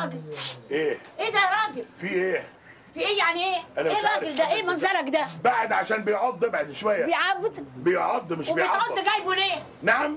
راجل ايه ايه ده يا راجل في ايه في ايه يعني ايه أنا ايه مش عارف الراجل ده ايه منظرك ده بعد عشان بيعض ابعد شويه بيعبط بيعض مش وبتعض بيعض جايبه ليه نعم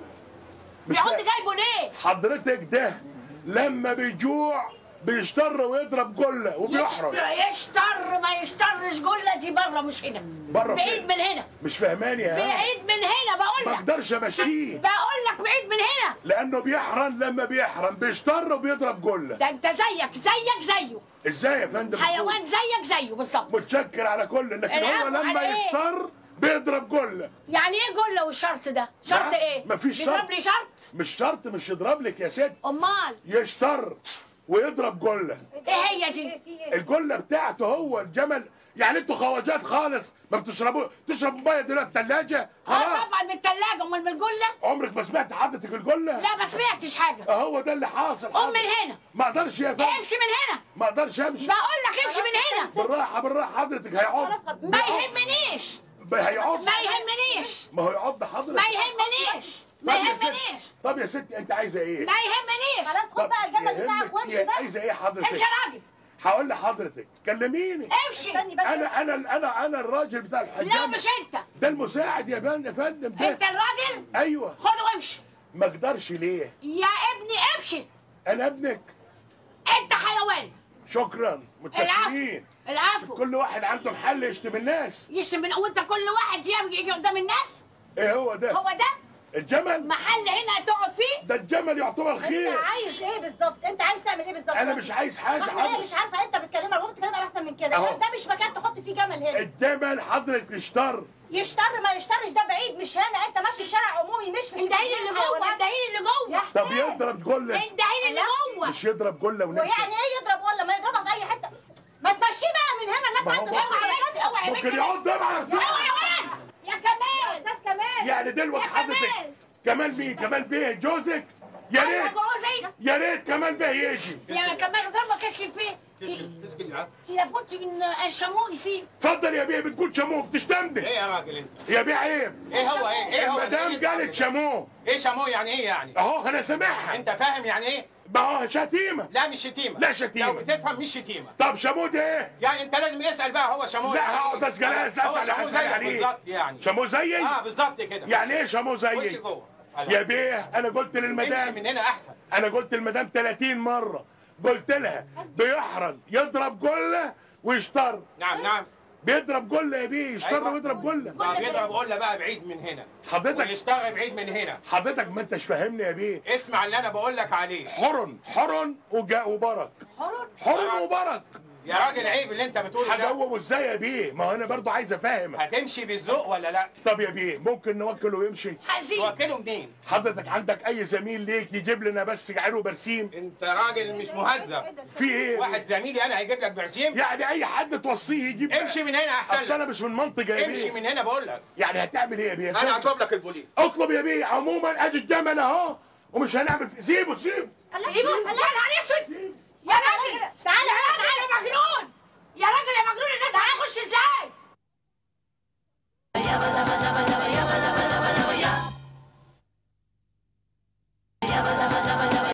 مش بيعض فاهم. جايبه ليه حضرتك ده لما بيجوع بيشتر ويضرب جله وبيحرج يشتر يشتر ما يشترش جله دي بره مش هنا بره بعيد فين؟ من هنا مش فاهماني ها بعيد من هنا بقول ما لك اقدرش امشيه بقول لك بعيد من هنا لانه بيحرن لما بيحرن بيشتر وبيضرب جله ده انت زيك زيك زيه ازاي يا فندم حيوان زيك زيه بالظبط متشكر على كل لكن هو العفو لما على إيه؟ يشتر بيضرب جله يعني ايه جله والشرط ده شرط نعم، ايه مفيش بيضرب شرط. لي شرط مش شرط مش يضرب لك يا ست امال يشتر ويضرب جله ايه هي دي الجله بتاعته هو الجمل يعني انتوا خواجات خالص ما بتشربوا تشربوا ميه دلوقتي الثلاجه اه خلاص طبعا من الثلاجه امال من الجله عمرك ما سمعت حضرتك الجله لا ما سمعتش حاجه اهو ده اللي حاصل قوم من حضرتك. هنا ما اقدرش يا فندم امشي من هنا ما اقدرش امشي بقول لك امشي من هنا بالراحه بالراحه حضرتك هيعض ما يهمنيش هيعض ما يهمنيش ما هو يعض حضرتك ما يهمنيش ما طب يا ست- يهمنيش طب يا ستي انت عايزه ايه ما يهمنيش خلاص خد بقى الجمل بتاعك يهمك وامشي ايه بقى عايزه ايه حضرتك امشي يا راجل هقول لحضرتك كلميني امشي استني بس انا انا انا انا الراجل بتاع لا الحجام مش انت ده المساعد يا بان يا فندم ده انت الراجل ايوه خده وامشي ما اقدرش ليه يا ابني امشي انا ابنك انت حيوان شكرا العفو متشكرين العفو كل واحد عنده محل يشتم الناس يشتم من وانت كل واحد يجي يجي قدام الناس ايه هو ده هو ده الجمل محل هنا تقعد فيه ده الجمل يعتبر انت خير عايز ايه بالظبط انت عايز تعمل ايه بالظبط انا مش عايز حاجه ما احنا ليه حضرتك مش عارفه انت بتكلمها المفروض تكلمها احسن من كده اهو. ده مش مكان تحط فيه جمل هنا الجمل حضرتك اشتر يشتر ما يشترش ده بعيد مش هنا انت ماشي في شارع عمومي مش في اندهي لي اللي جوه اندهي لي اللي جوه طب يضرب جله اندهي لي اللي جوه مش يضرب جله ونمشي ويعني ايه يضرب ولا ما يضربها في اي حته ما تمشيه بقى من هنا ما الناس هو عايزه اوعى بس اوعى بس ممكن يقعد ده مع اوعى يا ولد يا كمال ناس كمان يعني دلوقتي يا حضرتك كمال. كمال مين كمال بيه جوزك يا ايوه ريت جوزي يا ريت كمال بيه يجي يا كمال ضربة كشف فيه لابد من الشموع يصير اتفضل يا بيه بتقول شاموه بتشتمني ايه يا راجل انت؟ يا بيه عيب ايه هو ايه؟ ايه هو المدام قالت شاموه ايه شامو يعني ايه يعني؟ اهو انا سامعها انت فاهم يعني ايه؟ ما هو شتيمه لا مش شتيمه لا شتيمة. لو بتفهم مش شتيمه طب شاموه ده ايه؟ يعني انت لازم يسال بقى هو شامو لا يعني هقعد إيه؟ اسال انا هو اسال شامو اسال زيك يعني ايه؟ بالظبط يعني شاموه زيي؟ اه بالظبط كده يعني ايه شاموه خش زيي؟ جوه يا بيه انا قلت امشي للمدام من هنا احسن انا قلت للمدام 30 مره قلت لها بيحرن يضرب جله ويشتر نعم نعم بيضرب جله يا بيه يشتر أيوة. ويضرب جله طب يضرب قله بقى بعيد من هنا حضرتك ويشتغل بعيد من هنا حضرتك ما انتش فاهمني يا بيه اسمع اللي انا بقول لك عليه حرن حرن وجا وبرك حرون حرن وبرك يا راجل عيب اللي انت بتقوله ده هجاوبه ازاي يا بيه ما هو انا برضو عايز افهمك هتمشي بالذوق ولا لا؟ طب يا بيه ممكن نوكله ويمشي حزين توكله منين؟ حضرتك عندك اي زميل ليك يجيب لنا بس عرو برسيم انت راجل مش مهذب في ايه واحد زميلي انا هيجيب لك برسيم يعني اي حد توصيه يجيب امشي من هنا اصل احسن انا لك مش من منطقه يا امشي بيه من هنا بقول لك يعني هتعمل ايه يا بيه انا هطلب لك البوليس اطلب يا بيه عموما ادي الجمل اهو ومش هنعمل في... سيبه سيبه سيبه يا نهار اسود